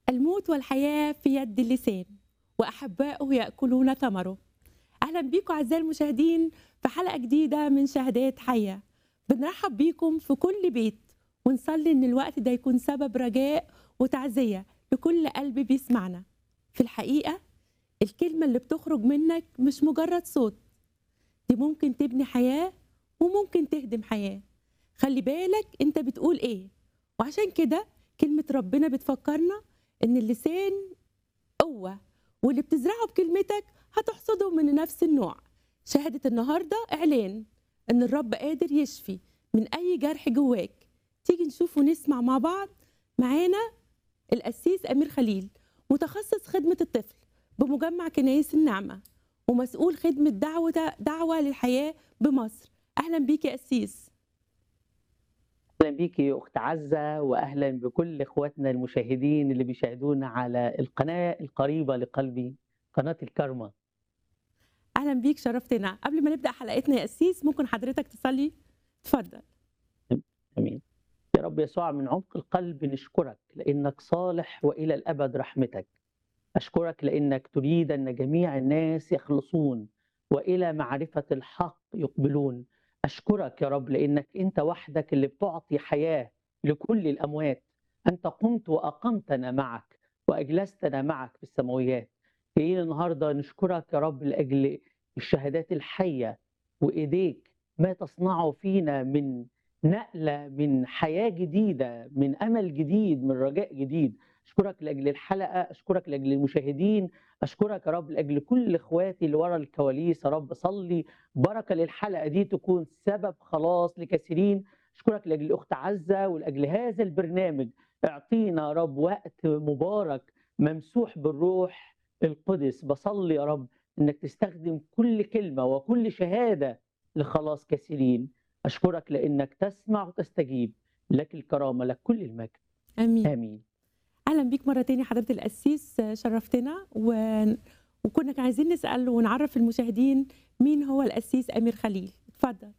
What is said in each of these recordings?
الموت والحياة في يد اللسان وأحباؤه يأكلون ثمره أهلا بيكم أعزائي المشاهدين في حلقة جديدة من شهادات حية بنرحب بيكم في كل بيت ونصلي إن الوقت ده يكون سبب رجاء وتعزية لكل قلب بيسمعنا في الحقيقة الكلمة اللي بتخرج منك مش مجرد صوت دي ممكن تبني حياة وممكن تهدم حياة خلي بالك انت بتقول ايه وعشان كده كلمة ربنا بتفكرنا ان اللسان قوة واللي بتزرعه بكلمتك هتحصده من نفس النوع شهادة النهاردة إعلان إن الرب قادر يشفي من أي جرح جواك تيجي نشوف ونسمع مع بعض معانا القسيس أمير خليل متخصص خدمة الطفل بمجمع كنايس النعمة ومسؤول خدمة دعوة دعوة للحياة بمصر أهلا بيك يا قسيس اهلا بيكي يا اخت عزه واهلا بكل اخواتنا المشاهدين اللي بيشاهدونا على القناه القريبه لقلبي قناه الكرمه أهلا بيك شرفتنا قبل ما نبدأ حلقتنا يا قسيس ممكن حضرتك تصلي اتفضل امين يا رب يسوع من عمق القلب نشكرك لانك صالح والى الابد رحمتك اشكرك لانك تريد ان جميع الناس يخلصون والى معرفه الحق يقبلون اشكرك يا رب لانك انت وحدك اللي بتعطي حياه لكل الاموات انت قمت واقمتنا معك واجلستنا معك في السماويات جايين النهارده نشكرك يا رب لاجل الشهادات الحيه وايديك ما تصنعه فينا من نقله من حياه جديده من امل جديد من رجاء جديد اشكرك لاجل الحلقه اشكرك لاجل المشاهدين اشكرك يا رب لاجل كل اخواتي اللي ورا الكواليس يا رب صلي بركه للحلقه دي تكون سبب خلاص لكثيرين اشكرك لاجل الاخت عزه ولاجل هذا البرنامج اعطينا يا رب وقت مبارك ممسوح بالروح القدس بصلي يا رب انك تستخدم كل كلمه وكل شهاده لخلاص كثيرين اشكرك لانك تسمع وتستجيب لك الكرامه لك كل المجد آمين امين اهلا بيك مره تاني حضره القسيس شرفتنا و... وكنا عايزين نسال ونعرف المشاهدين مين هو القسيس امير خليل اتفضل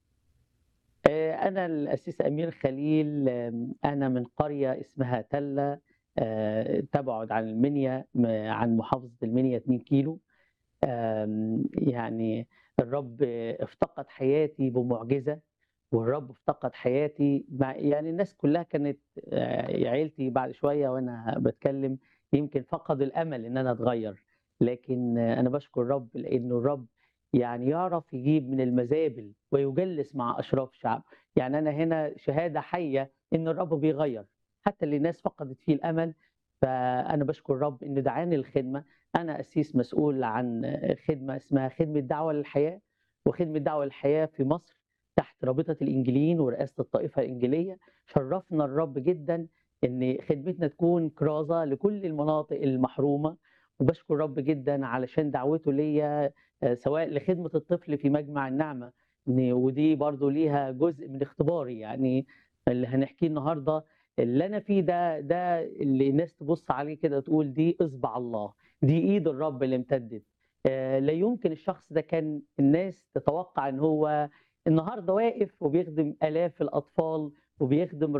آه، أنا الأسيس أمير خليل آم، أنا من قرية اسمها تلة آه، تبعد عن المنيا م- عن محافظة المنيا 2 كيلو آم، يعني الرب افتقد حياتي بمعجزة والرب افتقد حياتي مع يعني الناس كلها كانت آه، عيلتي بعد شوية وأنا بتكلم يمكن فقد الأمل إن أنا أتغير لكن آه، أنا بشكر الرب لأنه الرب يعني يعرف يجيب من المزابل ويجلس مع أشراف شعب يعني أنا هنا شهادة حية إن الرب بيغير حتى اللي الناس فقدت فيه الأمل فأنا بشكر الرب إنه دعاني الخدمة أنا أسيس مسؤول عن خدمة اسمها خدمة دعوة للحياة وخدمة دعوة للحياة في مصر تحت رابطة الإنجيليين ورئاسة الطائفة الإنجيلية شرفنا الرب جدا إن خدمتنا تكون كرازة لكل المناطق المحرومة وبشكر الرب جدا علشان دعوته ليا آه، سواء لخدمة الطفل في مجمع النعمة إن- ودي برضو ليها جزء من اختباري يعني اللي هنحكيه النهارده اللي انا فيه ده ده اللي الناس تبص عليه كده تقول دي اصبع الله دي ايد الرب اللي امتدت آه، لا يمكن الشخص ده كان الناس تتوقع ان هو النهارده واقف وبيخدم الاف الاطفال وبيخدم